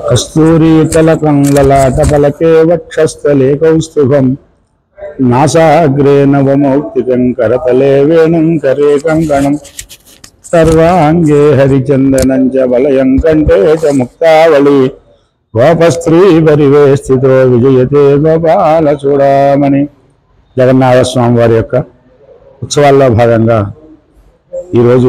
కస్తూరీతలకం లలాటపలకే వక్షస్థలే కౌస్తుభం నాసాగ్రే నవమౌక్తికం కరతలే వేణుం కరే కంకణం సర్వాంగే హరిచందనం చ వలయం కంఠే చ ముక్తావళి గోపస్త్రీ పరివే స్థితో విజయతే గోపాల చూడమని జగన్నాథ స్వామి వారి యొక్క ఉత్సవాల్లో భాగంగా ఈరోజు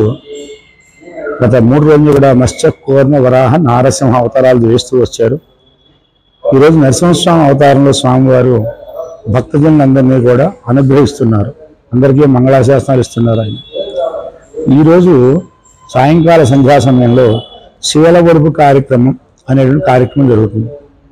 గత మూడు రోజులు కూడా మత్స్య కూర్మ వరాహ నారసింహ అవతారాలు చేస్తూ వచ్చారు ఈరోజు నరసింహస్వామి అవతారంలో స్వామివారు భక్తజనులందరినీ కూడా అనుగ్రహిస్తున్నారు అందరికీ మంగళాశాసనాలు ఇస్తున్నారు ఆయన ఈరోజు సాయంకాల సంధ్యా సమయంలో శీల ఒడుపు కార్యక్రమం అనేటువంటి కార్యక్రమం జరుగుతుంది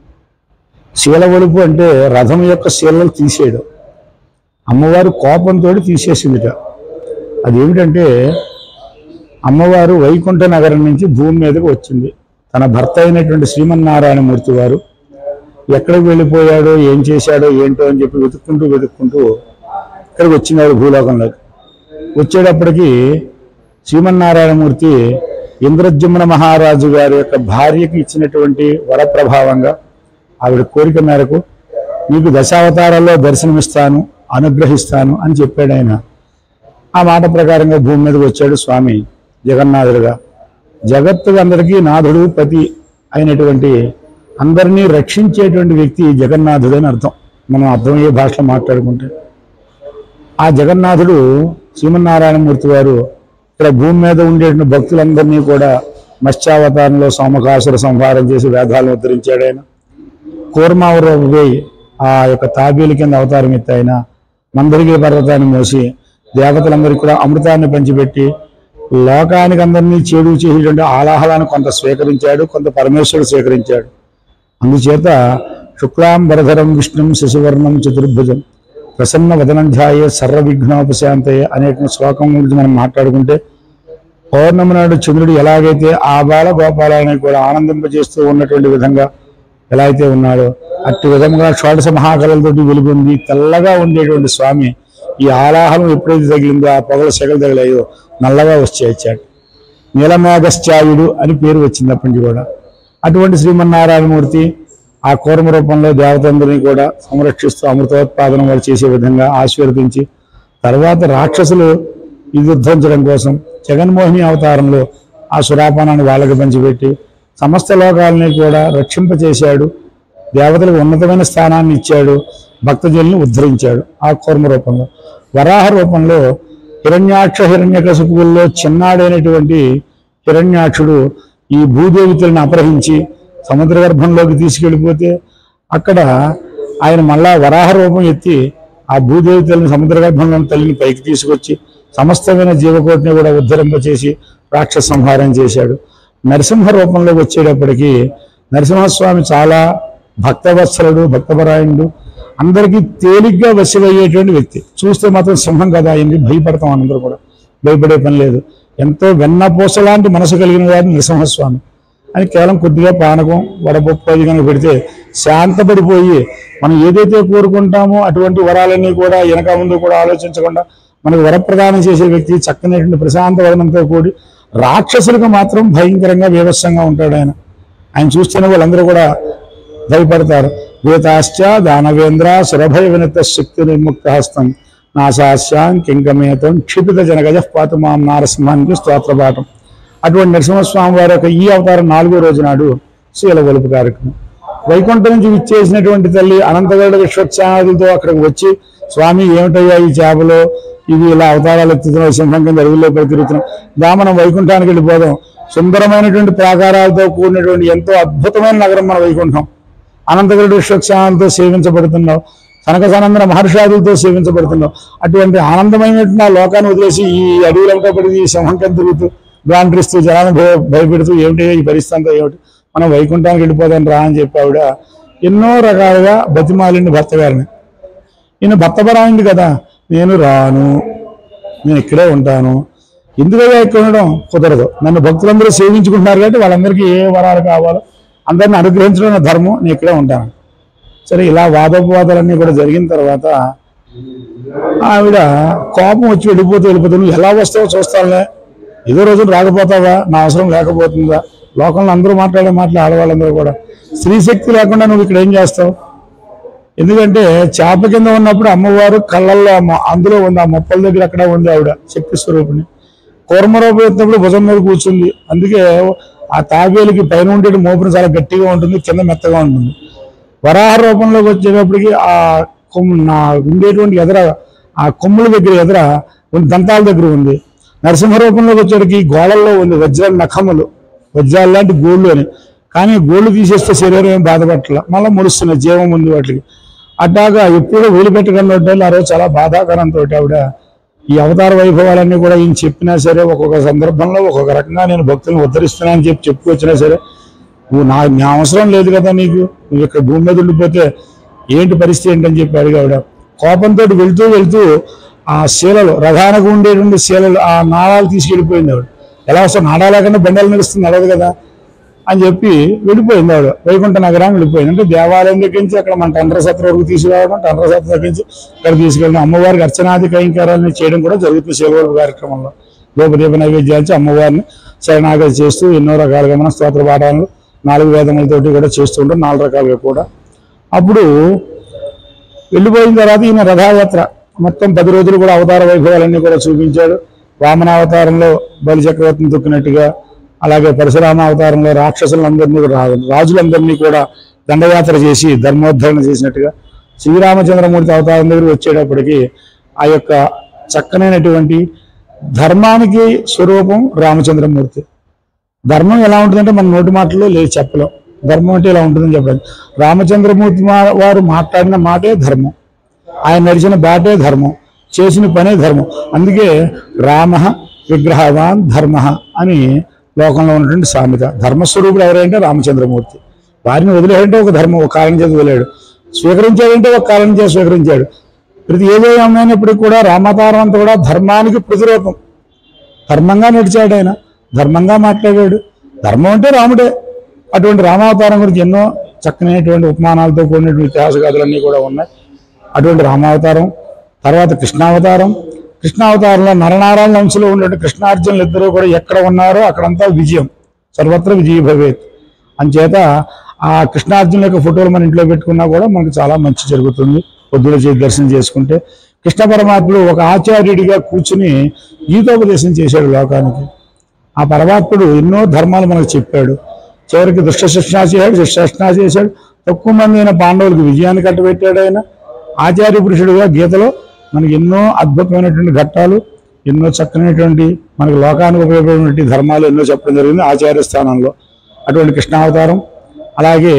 శీల ఒడుపు అంటే రథం యొక్క శీలలు తీసేయడం అమ్మవారు కోపంతో తీసేసిందిట అదేమిటంటే అమ్మవారు వైకుంఠ నగరం నుంచి భూమి మీదకి వచ్చింది తన భర్త అయినటువంటి శ్రీమన్నారాయణమూర్తి వారు ఎక్కడికి వెళ్ళిపోయాడో ఏం చేశాడో ఏంటో అని చెప్పి వెతుక్కుంటూ వెతుక్కుంటూ ఇక్కడికి వచ్చినాడు భూలోకంలోకి వచ్చేటప్పటికి శ్రీమన్నారాయణమూర్తి ఇంద్రజమున మహారాజు గారి యొక్క భార్యకి ఇచ్చినటువంటి వరప్రభావంగా ఆవిడ కోరిక మేరకు నీకు దశావతారాల్లో దర్శనమిస్తాను అనుగ్రహిస్తాను అని చెప్పాడు ఆయన ఆ మాట ప్రకారంగా భూమి మీదకి వచ్చాడు స్వామి జగన్నాథుడుగా జగత్తు అందరికీ నాథుడు పతి అయినటువంటి అందరినీ రక్షించేటువంటి వ్యక్తి జగన్నాథుడు అని అర్థం మనం అర్థమయ్యే భాషలో మాట్లాడుకుంటే ఆ జగన్నాథుడు శ్రీమన్నారాయణమూర్తి వారు ఇక్కడ భూమి మీద ఉండేటువంటి భక్తులందరినీ కూడా మత్స్యావతారంలో సోమకాసుర సంహారం చేసి వేదాలను ఉద్ధరించాడు ఆయన కూర్మావరపై ఆ యొక్క తాబేలు కింద అవతారం ఎత్తి ఆయన మందరిగిరి పర్వతాన్ని మోసి దేవతలందరికీ కూడా అమృతాన్ని పంచిపెట్టి లోకానికి అందరినీ చేడు చేసేటువంటి ఆలాహలాన్ని కొంత స్వీకరించాడు కొంత పరమేశ్వరుడు స్వీకరించాడు అందుచేత శుక్లాంబరధరం విష్ణుం శశివర్ణం చతుర్భుజం ప్రసన్న వదనం ధ్యాయే సర్వ విఘ్నోపశాంతయే అనేటువంటి శ్లోకం గురించి మనం మాట్లాడుకుంటే పౌర్ణమి నాడు చంద్రుడు ఎలాగైతే ఆ బాల గోపాలని కూడా ఆనందింపజేస్తూ ఉన్నటువంటి విధంగా ఎలా అయితే ఉన్నాడో అట్టి విధంగా షోడశ మహాకళలతోటి వెలుగుంది తెల్లగా ఉండేటువంటి స్వామి ఈ ఆలాహలం ఎప్పుడైతే తగిలిందో ఆ పొగల సెగలు తగిలాయో నల్లగా వచ్చి వచ్చాడు నీలమేఘశ్చాయుడు అని పేరు వచ్చింది అప్పటి నుంచి కూడా అటువంటి శ్రీమన్నారాయణమూర్తి ఆ కూర్మ రూపంలో దేవతందరినీ కూడా సంరక్షిస్తూ అమృతోత్పాదనం వారు చేసే విధంగా ఆశీర్వదించి తర్వాత రాక్షసులు ఇది ఉద్ధరించడం కోసం జగన్మోహిని అవతారంలో ఆ సురాపానాన్ని వాళ్ళకి పంచిపెట్టి సమస్త లోకాలని కూడా రక్షింపచేశాడు దేవతలకు ఉన్నతమైన స్థానాన్ని ఇచ్చాడు భక్తజనులను ఉద్ధరించాడు ఆ కూర్మ రూపంలో వరాహ రూపంలో హిరణ్యాక్ష హిరణ్యకశపుల్లో చిన్నాడైనటువంటి హిరణ్యాక్షుడు ఈ భూదేవితులను అపహరించి సముద్ర గర్భంలోకి తీసుకెళ్ళిపోతే అక్కడ ఆయన మళ్ళా వరాహ రూపం ఎత్తి ఆ భూదేవితలను సముద్ర గర్భంలో తల్లిని పైకి తీసుకొచ్చి సమస్తమైన జీవకోటిని కూడా ఉద్ధరింపచేసి రాక్షస సంహారం చేశాడు నరసింహ రూపంలోకి వచ్చేటప్పటికి నరసింహస్వామి చాలా భక్తవత్సలుడు భక్తపరాయణుడు అందరికీ తేలిగ్గా వశమయ్యేటువంటి వ్యక్తి చూస్తే మాత్రం సింహం కదా అయింది భయపడతాం అందరూ కూడా భయపడే పని లేదు ఎంతో వెన్నపూస లాంటి మనసు కలిగిన వాడు నరసింహస్వామి అని కేవలం కొద్దిగా పానకం వడపప్పు అది కనుక పెడితే శాంతపడిపోయి మనం ఏదైతే కోరుకుంటామో అటువంటి వరాలన్నీ కూడా వెనక ముందు కూడా ఆలోచించకుండా మనకు వరప్రదానం చేసే వ్యక్తి చక్కనటువంటి ప్రశాంత వదనంతో కూడి రాక్షసులకు మాత్రం భయంకరంగా వివత్సంగా ఉంటాడు ఆయన ఆయన చూస్తేనే వాళ్ళందరూ కూడా భయపడతారు భూతాశ్చ దానవేంద్ర సురభయ వినత శక్తి నిర్ముక్త హస్తం నాశాస్యాం కింకమేతం క్షిపిత జనగజ పాత మాం నారసింహానికి స్తోత్రపాఠం అటువంటి నరసింహస్వామి వారి యొక్క ఈ అవతారం నాలుగో రోజు నాడు శీల ఒలుపు కార్యక్రమం వైకుంఠం నుంచి విచ్చేసినటువంటి తల్లి అనంతగరుడ విశ్వత్సాదులతో అక్కడికి వచ్చి స్వామి ఏమిటయ్యా ఈ చేపలు ఇవి ఇలా అవతారాలు ఎత్తుతున్నాయి సింహం కింద అడవుల్లో పడి తిరుగుతున్నాం దా మనం వైకుంఠానికి వెళ్ళిపోదాం సుందరమైనటువంటి ప్రాకారాలతో కూడినటువంటి ఎంతో అద్భుతమైన నగరం మన వైకుంఠం అనంతగరుడు విశ్వక్షాలతో సేవించబడుతున్నావు కనక సనందన మహర్షాదులతో సేవించబడుతున్నావు అటువంటి ఆనందమైనటువంటి ఆ లోకాన్ని వదిలేసి ఈ అడవులంతా పడి ఈ సింహం కింద తిరుగుతూ గాండ్రిస్తూ జనాన్ని భయ భయపెడుతూ ఏమిటి ఈ పరిస్థితి అంతా ఏమిటి మనం వైకుంఠానికి వెళ్ళిపోదాం రా అని చెప్పి ఆవిడ ఎన్నో రకాలుగా బతిమాలిండి భర్త గారిని ఈయన భర్తపరాయింది కదా నేను రాను నేను ఇక్కడే ఉంటాను ఎందుకగా ఇక్కడ ఉండడం కుదరదు నన్ను భక్తులందరూ సేవించుకుంటున్నారు కాబట్టి వాళ్ళందరికీ ఏ వరాలు కావాలో అందరిని అనుగ్రహించడం నా ధర్మం నేను ఇక్కడే ఉంటాను సరే ఇలా వాదోపవాదాలన్నీ కూడా జరిగిన తర్వాత ఆవిడ కోపం వచ్చి వెళ్ళిపోతూ వెళ్ళిపోతూ నువ్వు ఎలా వస్తావో చూస్తానులే ఏదో రోజు రాకపోతావా నా అవసరం లేకపోతుందా లోకంలో అందరూ మాట్లాడే మాటలు ఆడవాళ్ళందరూ కూడా స్త్రీ శక్తి లేకుండా నువ్వు ఇక్కడ ఏం చేస్తావు ఎందుకంటే చేప కింద ఉన్నప్పుడు అమ్మవారు కళ్ళల్లో ఆ మొ- అందులో ఉంది ఆ మొప్పల దగ్గర అక్కడ ఉంది ఆవిడ శక్తి స్వరూపిణి కూర్మ రూపం ఎత్తినప్పుడు భుజం మీద కూర్చుంది అందుకే ఆ తాబేలుకి పైన ఉండే మోపుని చాలా గట్టిగా ఉంటుంది కింద మెత్తగా ఉంటుంది వరాహ రూపంలోకి వచ్చేటప్పటికి ఆ కొమ్ము నా ఉండేటువంటి ఎదర ఆ కొమ్ముల దగ్గర ఎదర కొన్ని దంతాల దగ్గర ఉంది నరసింహ రూపంలోకి వచ్చేటికి గోడల్లో ఉంది వజ్రాల నఖములు వజ్రాలు లాంటి గోళ్ళు అని కానీ గోళ్ళు తీసేస్తే శరీరం ఏం బాధపట్ల మళ్ళీ ముడుస్తున్నాయి జీవం ఉంది వాటికి అట్లాగా ఎప్పుడూ వదిలిపెట్టగలిగినట్టు ఆ రోజు చాలా బాధాకరంతో ఆవిడ ఈ అవతార వైభవాలన్నీ కూడా ఈయన చెప్పినా సరే ఒక్కొక్క సందర్భంలో ఒక్కొక్క రకంగా నేను భక్తులను ఉద్ధరిస్తున్నానని చెప్పి చెప్పుకొచ్చినా సరే నువ్వు నా నా అవసరం లేదు కదా నీకు నువ్వు ఇక్కడ భూమి మీద ఉండిపోతే ఏంటి పరిస్థితి ఏంటని చెప్పి అడిగావిడ కోపంతో వెళ్తూ వెళ్తూ ఆ శీలలు రథానికి ఉండేటువంటి శీలలు ఆ నాళాలు తీసుకెళ్ళిపోయింది ఆవిడ ఎలా వస్తావు నాడా లేకుండా బండలు నడుస్తుంది నడదు కదా అని చెప్పి వెళ్ళిపోయింది ఆవిడ వైకుంఠ నగరానికి వెళ్ళిపోయింది అంటే దేవాలయం దగ్గర నుంచి అక్కడ మన టండ్రసత్ర వరకు తీసుకురావడం టండ్రసత్ర దగ్గర నుంచి ఇక్కడ తీసుకెళ్ళడం అమ్మవారికి అర్చనాది కైంకారాలని చేయడం కూడా జరుగుతుంది శివవరపు కార్యక్రమంలో లోపదీప నైవేద్యాలు అమ్మవారిని శరణాగతి చేస్తూ ఎన్నో రకాలుగా మన స్తోత్ర పాఠాలు నాలుగు వేదములతోటి కూడా చేస్తూ ఉంటాం నాలుగు రకాలుగా కూడా అప్పుడు వెళ్ళిపోయిన తర్వాత ఈయన రథయాత్ర మొత్తం పది రోజులు కూడా అవతార వైభవాలన్నీ కూడా చూపించాడు వామన అవతారంలో బలి చక్రవర్తిని తొక్కినట్టుగా అలాగే పరశురామ అవతారంలో రాక్షసులందరినీ కూడా రా- రాజులందరినీ కూడా దండయాత్ర చేసి ధర్మోద్ధరణ చేసినట్టుగా శ్రీరామచంద్రమూర్తి అవతారం దగ్గర వచ్చేటప్పటికి ఆ యొక్క చక్కనైనటువంటి ధర్మానికి స్వరూపం రామచంద్రమూర్తి ధర్మం ఎలా ఉంటుందంటే మన నోటి మాటల్లో లేదు చెప్పలేం ధర్మం అంటే ఇలా ఉంటుందని చెప్పలేదు రామచంద్రమూర్తి మా- వారు మాట్లాడిన మాటే ధర్మం ఆయన నడిచిన బాటే ధర్మం చేసిన పనే ధర్మం అందుకే రామ విగ్రహవాన్ ధర్మ అని లోకంలో ఉన్నటువంటి సామెత ధర్మస్వరూపుడు ఎవరంటే రామచంద్రమూర్తి వారిని వదిలేయంటే ఒక ధర్మం ఒక కారణం చేసి వదిలేడు స్వీకరించాడంటే ఒక కారణం చేసి స్వీకరించాడు ప్రతి ఏదో ఏమైనప్పటికీ కూడా రామావతారం అంతా కూడా ధర్మానికి ప్రతిరూపం ధర్మంగా నడిచాడు ఆయన ధర్మంగా మాట్లాడాడు ధర్మం అంటే రాముడే అటువంటి రామావతారం గురించి ఎన్నో చక్కనైనటువంటి ఉపమానాలతో కూడినటువంటి ఇతిహాస కథలన్నీ కూడా ఉన్నాయి అటువంటి రామావతారం తర్వాత కృష్ణావతారం కృష్ణావతారంలో నరనారాయణ వంశంలో ఉన్నటువంటి కృష్ణార్జునులు ఇద్దరు కూడా ఎక్కడ ఉన్నారో అక్కడంతా విజయం సర్వత్ర విజయ భవేత్ అంచేత ఆ కృష్ణార్జునుల యొక్క ఫోటోలు మన ఇంట్లో పెట్టుకున్నా కూడా మనకు చాలా మంచి జరుగుతుంది పొద్దున చేసి దర్శనం చేసుకుంటే కృష్ణ పరమాత్ముడు ఒక ఆచార్యుడిగా కూర్చుని గీతోపదేశం చేశాడు లోకానికి ఆ పరమాత్ముడు ఎన్నో ధర్మాలు మనకు చెప్పాడు చివరికి దుష్ట శిక్షణ చేశాడు శిక్షణ చేశాడు తక్కువ మంది అయిన పాండవులకు విజయాన్ని కట్టబెట్టాడు ఆయన ఆచార్య పురుషుడుగా గీతలో మనకి ఎన్నో అద్భుతమైనటువంటి ఘట్టాలు ఎన్నో చక్కనైనటువంటి మనకి లోకానికి ఉపయోగపడినటువంటి ధర్మాలు ఎన్నో చెప్పడం జరిగింది ఆచార్య స్థానంలో అటువంటి కృష్ణావతారం అలాగే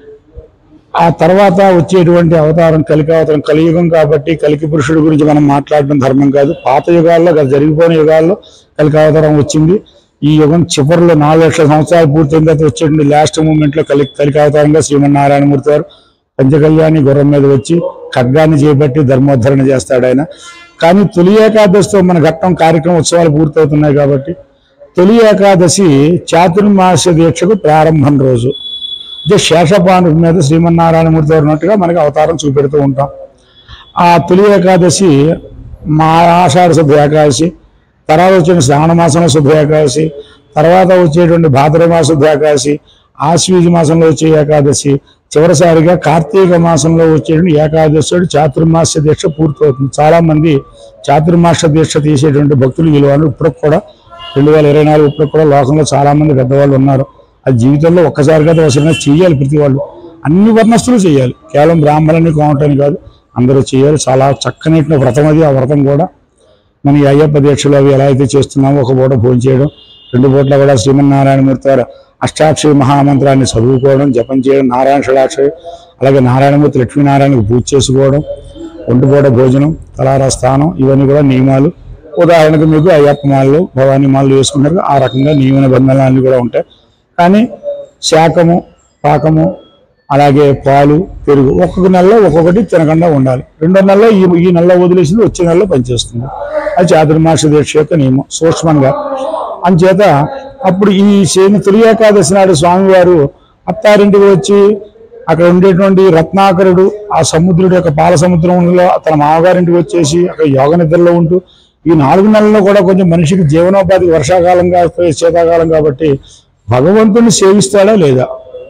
ఆ తర్వాత వచ్చేటువంటి అవతారం కలికి అవతారం కలియుగం కాబట్టి కలికి పురుషుడు గురించి మనం మాట్లాడడం ధర్మం కాదు పాత యుగాల్లో గత జరిగిపోయిన యుగాల్లో కలికి అవతారం వచ్చింది ఈ యుగం చివరిలో నాలుగు లక్షల సంవత్సరాలు పూర్తయిన తర్వాత వచ్చేటువంటి లాస్ట్ మూమెంట్ లో కలి కలికి అవతారంగా శ్రీమన్నారాయణమూర్తి గారు పంచకళ్యాణి గుర్రం మీద వచ్చి ఖడ్గాన్ని చేపట్టి ధర్మోద్ధరణ చేస్తాడు ఆయన కానీ తొలి ఏకాదశితో మన ఘట్టం కార్యక్రమం ఉత్సవాలు పూర్తవుతున్నాయి కాబట్టి తొలి ఏకాదశి చాతుర్మాస దీక్షకు ప్రారంభం రోజు అంటే శేషపాను మీద శ్రీమన్నారాయణమూర్తి వారు ఉన్నట్టుగా మనకి అవతారం చూపెడుతూ ఉంటాం ఆ తొలి ఏకాదశి మా ఆషాఢ శుద్ధ ఏకాదశి తర్వాత వచ్చిన శ్రావణ మాసంలో శుద్ధ ఏకాదశి తర్వాత వచ్చేటువంటి భాద్ర మాస శుద్ధ ఏకాదశి ఆశ్వీజ మాసంలో వచ్చే ఏకాదశి చివరిసారిగా కార్తీక మాసంలో వచ్చేటువంటి ఏకాదశి చాతుర్మాస దీక్ష పూర్తవుతుంది చాలా మంది చాతుర్మాస దీక్ష తీసేటువంటి భక్తులు విలువలు ఇప్పుడు కూడా రెండు వేల ఇరవై నాలుగు ఇప్పుడు కూడా లోకంలో చాలా మంది పెద్దవాళ్ళు ఉన్నారు అది జీవితంలో ఒక్కసారి కదా అవసరంగా చేయాలి ప్రతి వాళ్ళు అన్ని వర్ణస్తులు చేయాలి కేవలం బ్రాహ్మణుని కోమటని కాదు అందరూ చేయాలి చాలా చక్కని వ్రతం అది ఆ వ్రతం కూడా మన ఈ అయ్యప్ప దీక్షలు అవి ఎలా అయితే చేస్తున్నామో ఒక పూట భోజనం చేయడం రెండు పూట్ల కూడా శ్రీమన్నారాయణమూర్తి వారు అష్టాక్షరి మహామంత్రాన్ని చదువుకోవడం జపం చేయడం నారాయణ షడాక్షరి అలాగే నారాయణమూర్తి లక్ష్మీనారాయణకు పూజ చేసుకోవడం ఒంటి పూట భోజనం తలారా స్థానం ఇవన్నీ కూడా నియమాలు ఉదాహరణకు మీకు అయ్యప్ప మాలలు భవానీ మాలలు వేసుకున్నారు ఆ రకంగా నియమ నిబంధనలు అన్నీ కూడా ఉంటాయి కానీ శాకము పాకము అలాగే పాలు పెరుగు ఒక్కొక్క నెలలో ఒక్కొక్కటి తినకుండా ఉండాలి రెండో నెలలో ఈ ఈ నెలలో వదిలేసింది వచ్చే నెలలో పనిచేస్తుంది అది చాతుర్మాస దీక్ష యొక్క నియమం సూక్ష్మంగా అంచేత అప్పుడు ఈ శని తొలి ఏకాదశి నాడు స్వామివారు అత్తారింటికి వచ్చి అక్కడ ఉండేటువంటి రత్నాకరుడు ఆ సముద్రుడు యొక్క పాల సముద్రంలో తన మామగారింటికి వచ్చేసి అక్కడ యోగ నిద్రలో ఉంటూ ఈ నాలుగు నెలల్లో కూడా కొంచెం మనిషికి జీవనోపాధి వర్షాకాలం కాకపోతే శీతాకాలం కాబట్టి భగవంతుని సేవిస్తాడా లేదా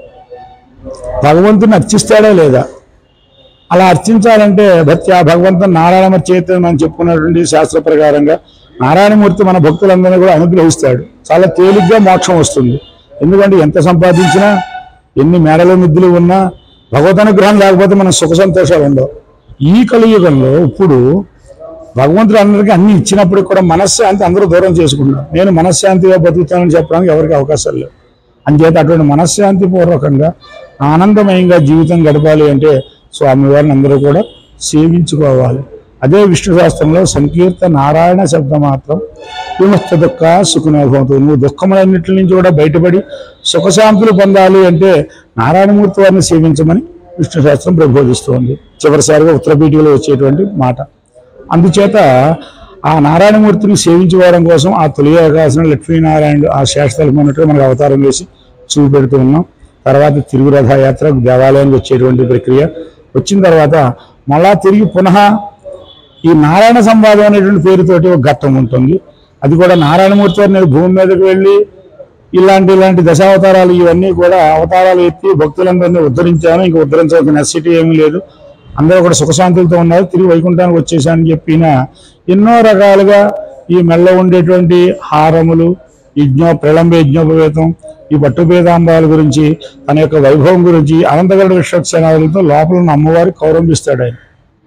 భగవంతుని అర్చిస్తాడా లేదా అలా అర్చించాలంటే భక్తి ఆ భగవంతుని నారాయణ చేత మనం చెప్పుకున్నటువంటి శాస్త్ర ప్రకారంగా నారాయణమూర్తి మన భక్తులందరినీ కూడా అనుగ్రహిస్తాడు చాలా తేలిగ్గా మోక్షం వస్తుంది ఎందుకంటే ఎంత సంపాదించినా ఎన్ని మేడలు మిద్దులు ఉన్నా భగవద్ అనుగ్రహం లేకపోతే మన సుఖ సంతోషాలు ఉండవు ఈ కలియుగంలో ఇప్పుడు భగవంతుడు అందరికీ అన్ని ఇచ్చినప్పుడు కూడా మనశ్శాంతి అందరూ దూరం చేసుకుంటున్నారు నేను మనశ్శాంతిగా బతుకుతానని చెప్పడానికి ఎవరికి అవకాశాలు లేవు అంచేత అటువంటి మనశ్శాంతి పూర్వకంగా ఆనందమయంగా జీవితం గడపాలి అంటే స్వామివారిని అందరూ కూడా సేవించుకోవాలి అదే విష్ణు శాస్త్రంలో సంకీర్త నారాయణ శబ్దం మాత్రం విముక్త దుఃఖ సుఖనోభవతు నువ్వు దుఃఖములన్నింటి నుంచి కూడా బయటపడి సుఖశాంతులు పొందాలి అంటే నారాయణమూర్తి వారిని సేవించమని విష్ణు శాస్త్రం ప్రబోధిస్తోంది చివరిసారిగా ఉత్తరపీఠికలో వచ్చేటువంటి మాట అందుచేత ఆ నారాయణమూర్తిని సేవించుకోవడం కోసం ఆ తొలి అవకాశం లక్ష్మీనారాయణుడు ఆ శేషతలం ఉన్నట్టుగా మనకు అవతారం వేసి చూపెడుతూ ఉన్నాం తర్వాత తిరుగు రథయాత్ర దేవాలయానికి వచ్చేటువంటి ప్రక్రియ వచ్చిన తర్వాత మళ్ళా తిరిగి పునః ఈ నారాయణ సంవాదం అనేటువంటి పేరుతోటి ఒక ఘట్టం ఉంటుంది అది కూడా నారాయణమూర్తి వారు నేను భూమి మీదకి వెళ్ళి ఇలాంటి ఇలాంటి దశావతారాలు ఇవన్నీ కూడా అవతారాలు ఎత్తి భక్తులందరినీ ఉద్ధరించాను ఇంకా ఉద్ధరించాల్సిన నెసిటీ ఏమీ లేదు అందరూ కూడా సుఖశాంతులతో ఉన్నారు తిరిగి వైకుంఠానికి వచ్చేసానని చెప్పిన ఎన్నో రకాలుగా ఈ మెల్ల ఉండేటువంటి హారములు యజ్ఞ ప్రళంబ యజ్ఞోపవేతం ఈ పట్టుపేదాంబాల గురించి తన యొక్క వైభవం గురించి అనంతగరుడు విశ్వక్సేనాదులతో లోపల ఉన్న అమ్మవారి కౌరంభిస్తాడు ఆయన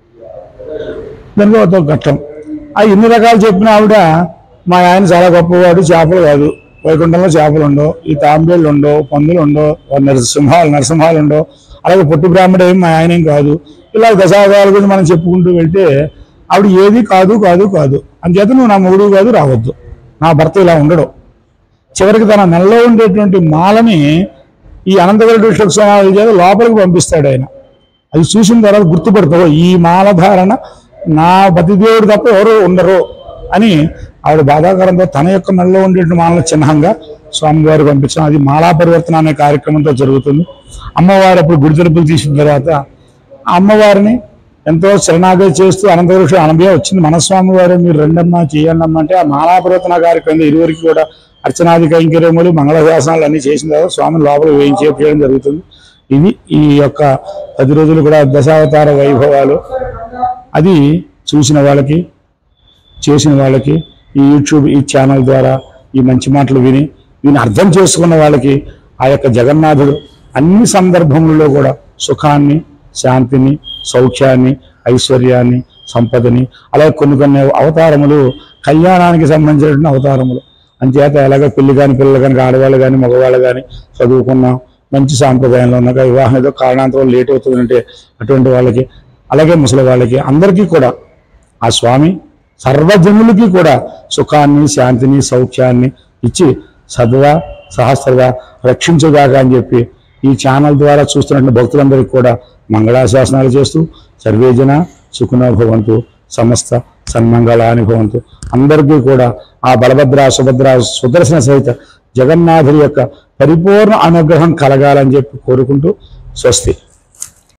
దానికి ఒక ఘట్టం ఆ ఎన్ని రకాలు చెప్పిన ఆవిడ మా ఆయన చాలా గొప్పవాడు చేపలు కాదు వైకుంఠంలో చేపలు ఉండవు ఈ తాంబేళ్ళు ఉండవు పందులు ఉండవు నరసింహాలు నరసింహాలు ఉండవు అలాగే పొట్టి బ్రాహ్మడు ఏం మా ఆయన ఏం కాదు ఇలా దశావతారాల గురించి మనం చెప్పుకుంటూ వెళ్తే ఆవిడ ఏది కాదు కాదు కాదు అంచేత నువ్వు నా మొగుడు కాదు రావద్దు నా భర్త ఇలా ఉండడు చివరికి తన నెలలో ఉండేటువంటి మాలని ఈ అనంతగరుడు విశ్వక్సేనాదుల చేత లోపలికి పంపిస్తాడు ఆయన అది చూసిన తర్వాత గుర్తుపడతావు ఈ మాలధారణ నా పతిదేవుడు తప్ప ఎవరు ఉండరు అని ఆవిడ బాధాకరంతో తన యొక్క మెడలో ఉండేటువంటి మాల చిహ్నంగా స్వామివారు పంపించడం అది మాలా పరివర్తన అనే కార్యక్రమంతో జరుగుతుంది అమ్మవారు అప్పుడు గుడి తలుపులు తీసిన తర్వాత ఆ అమ్మవారిని ఎంతో శరణాగతి చేస్తూ అనంతపురుషుడు అనభయ వచ్చింది మన స్వామి వారు మీరు రెండమ్మా చేయండమ్మా అంటే ఆ మాలా పరివర్తన కార్యక్రమం ఇరువురికి కూడా అర్చనాది కైంకర్యములు మంగళశాసనాలు అన్ని చేసిన తర్వాత స్వామిని లోపల వేయించేయడం జరుగుతుంది ఇది ఈ యొక్క పది రోజులు కూడా దశావతార వైభవాలు అది చూసిన వాళ్ళకి చేసిన వాళ్ళకి ఈ యూట్యూబ్ ఈ ఛానల్ ద్వారా ఈ మంచి మాటలు విని విని అర్థం చేసుకున్న వాళ్ళకి ఆ యొక్క జగన్నాథుడు అన్ని సందర్భములలో కూడా సుఖాన్ని శాంతిని సౌఖ్యాన్ని ఐశ్వర్యాన్ని సంపదని అలాగే కొన్ని కొన్ని అవతారములు కళ్యాణానికి సంబంధించినటువంటి అవతారములు అంచేత ఎలాగ పెళ్లి కాని పిల్లలు కానీ ఆడవాళ్ళు కానీ మగవాళ్ళు కానీ చదువుకున్నాం మంచి సాంప్రదాయంలో ఉన్నాక వివాహం ఏదో కారణాంతరం లేట్ అవుతుందంటే అటువంటి వాళ్ళకి అలాగే ముసలి వాళ్ళకి అందరికీ కూడా ఆ స్వామి సర్వజనులకి కూడా సుఖాన్ని శాంతిని సౌఖ్యాన్ని ఇచ్చి సదా సహస్రగా రక్షించుగాక అని చెప్పి ఈ ఛానల్ ద్వారా చూస్తున్న భక్తులందరికీ కూడా మంగళాశాసనాలు చేస్తూ సర్వేజన సుఖనో భవంతు సమస్త సన్మంగళాని భవంతు అందరికీ కూడా ఆ బలభద్ర సుభద్ర సుదర్శన సహిత జగన్నాథుడి యొక్క పరిపూర్ణ అనుగ్రహం కలగాలని చెప్పి కోరుకుంటూ స్వస్తి